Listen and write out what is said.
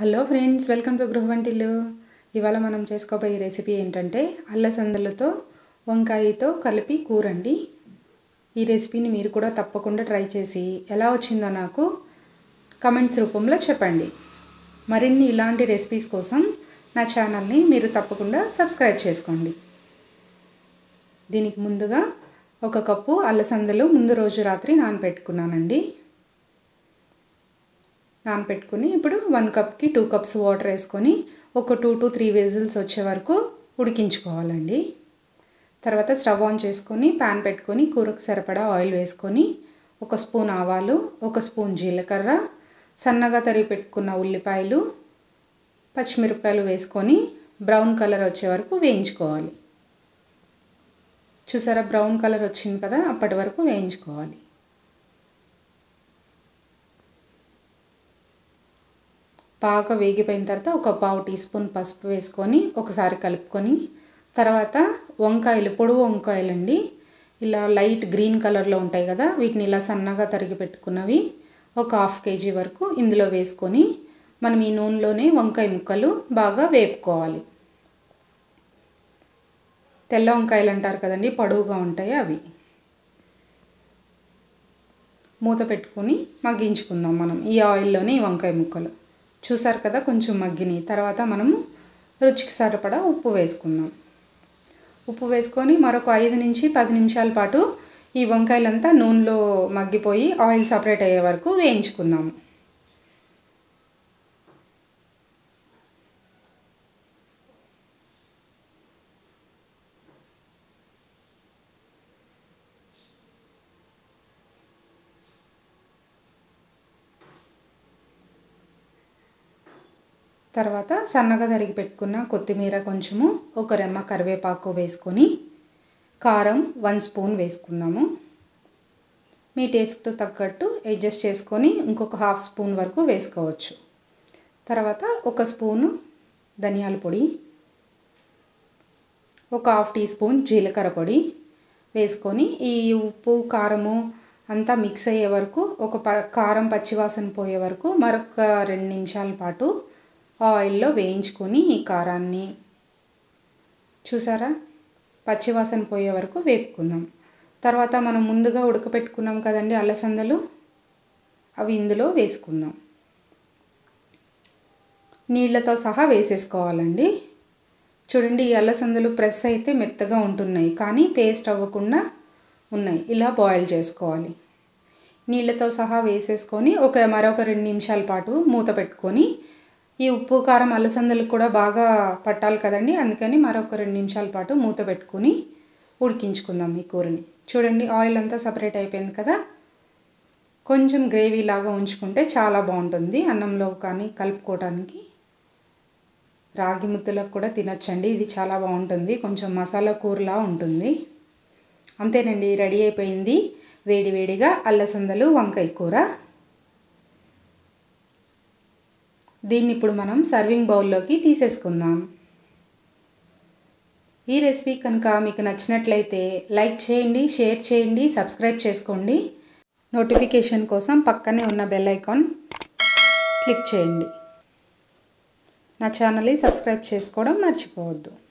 hello friends welcome to గృహ వంటిల్లు ఇవాళ మనం చేసుకోబోయే రెసిపీ ఏంటంటే అల్లసందలతో వంకాయతో కలిపి కూర అండి ఈ రెసిపీని మీరు కూడా తప్పకుండా ట్రై చేసి ఎలా వచ్చిందో నాకు కమెంట్స్ రూపంలో చెప్పండి మరిన్ని ఇలాంటి రెసిపీస్ కోసం నా ఛానల్ని మీరు తప్పకుండా సబ్స్క్రైబ్ చేసుకోండి దీనికి ముందుగా ఒక కప్పు అల్లసందలు ముందు రోజు రాత్రి నానబెట్టుకున్నానండి నానపెట్టుకుని ఇప్పుడు వన్ కప్కి టూ కప్స్ వాటర్ వేసుకొని ఒక టూ టు త్రీ విజిల్స్ వచ్చే వరకు ఉడికించుకోవాలండి తర్వాత స్టవ్ ఆన్ చేసుకొని ప్యాన్ పెట్టుకొని కూరకు సరిపడా ఆయిల్ వేసుకొని ఒక స్పూన్ ఆవాలు ఒక స్పూన్ జీలకర్ర సన్నగా తరిగి పెట్టుకున్న ఉల్లిపాయలు పచ్చిమిరపకాయలు వేసుకొని బ్రౌన్ కలర్ వచ్చే వరకు వేయించుకోవాలి చూసారా బ్రౌన్ కలర్ వచ్చింది కదా అప్పటి వరకు వేయించుకోవాలి బాగా వేగిపోయిన తర్వాత ఒక పావు టీ స్పూన్ పసుపు వేసుకొని ఒకసారి కలుపుకొని తర్వాత వంకాయలు పొడువు వంకాయలు అండి ఇలా లైట్ గ్రీన్ కలర్లో ఉంటాయి కదా వీటిని ఇలా సన్నగా తరిగి పెట్టుకున్నవి ఒక హాఫ్ కేజీ వరకు ఇందులో వేసుకొని మనం ఈ నూనెలోనే వంకాయ ముక్కలు బాగా వేపుకోవాలి తెల్ల వంకాయలు అంటారు కదండి పొడవుగా ఉంటాయి అవి మూత పెట్టుకొని మగ్గించుకుందాం మనం ఈ ఆయిల్లోనే ఈ వంకాయ ముక్కలు చూసారు కదా కొంచెం మగ్గినాయి తర్వాత మనము రుచికి సరిపడా ఉప్పు వేసుకుందాం ఉప్పు వేసుకొని మరొక ఐదు నుంచి పది నిమిషాల పాటు ఈ వంకాయలంతా నూనెలో మగ్గిపోయి ఆయిల్ సపరేట్ అయ్యే వరకు వేయించుకుందాము తర్వాత సన్నగా తరిగి పెట్టుకున్న కొత్తిమీర కొంచెము ఒక రెమ్మ కరివేపాకు వేసుకొని కారం వన్ స్పూన్ వేసుకుందాము మీ టేస్ట్తో తగ్గట్టు అడ్జస్ట్ చేసుకొని ఇంకొక హాఫ్ స్పూన్ వరకు వేసుకోవచ్చు తర్వాత ఒక స్పూను ధనియాల పొడి ఒక హాఫ్ టీ స్పూన్ జీలకర్ర పొడి వేసుకొని ఈ ఉప్పు కారము అంతా మిక్స్ అయ్యే వరకు ఒక ప కారం పచ్చివాసన పోయే వరకు మరొక రెండు నిమిషాల పాటు ఆయిల్లో వేయించుకొని ఈ కారాన్ని చూసారా పచ్చివాసన పోయే వరకు వేపుకుందాం తర్వాత మనం ముందుగా ఉడకపెట్టుకున్నాం కదండి అలసందలు అవి ఇందులో వేసుకుందాం నీళ్ళతో సహా వేసేసుకోవాలండి చూడండి ఈ అలసందలు ప్రెస్ అయితే మెత్తగా ఉంటున్నాయి కానీ పేస్ట్ అవ్వకుండా ఉన్నాయి ఇలా బాయిల్ చేసుకోవాలి నీళ్ళతో సహా వేసేసుకొని ఒక మరొక రెండు నిమిషాల పాటు మూత పెట్టుకొని ఈ ఉప్పు కారం అలసందలు కూడా బాగా పట్టాలి కదండి అందుకని మరొక రెండు నిమిషాల పాటు మూత పెట్టుకుని ఉడికించుకుందాం ఈ కూరని చూడండి ఆయిల్ అంతా సపరేట్ అయిపోయింది కదా కొంచెం గ్రేవీ లాగా ఉంచుకుంటే చాలా బాగుంటుంది అన్నంలో కానీ కలుపుకోవడానికి రాగి ముద్దలకు కూడా తినొచ్చండి ఇది చాలా బాగుంటుంది కొంచెం మసాలా కూరలా ఉంటుంది అంతేనండి రెడీ అయిపోయింది వేడివేడిగా అల్లసందలు వంకాయ కూర దీన్ని ఇప్పుడు మనం సర్వింగ్ బౌల్లోకి తీసేసుకుందాం ఈ రెసిపీ కనుక మీకు నచ్చినట్లయితే లైక్ చేయండి షేర్ చేయండి సబ్స్క్రైబ్ చేసుకోండి నోటిఫికేషన్ కోసం పక్కనే ఉన్న బెల్ ఐకాన్ క్లిక్ చేయండి నా ఛానల్ని సబ్స్క్రైబ్ చేసుకోవడం మర్చిపోవద్దు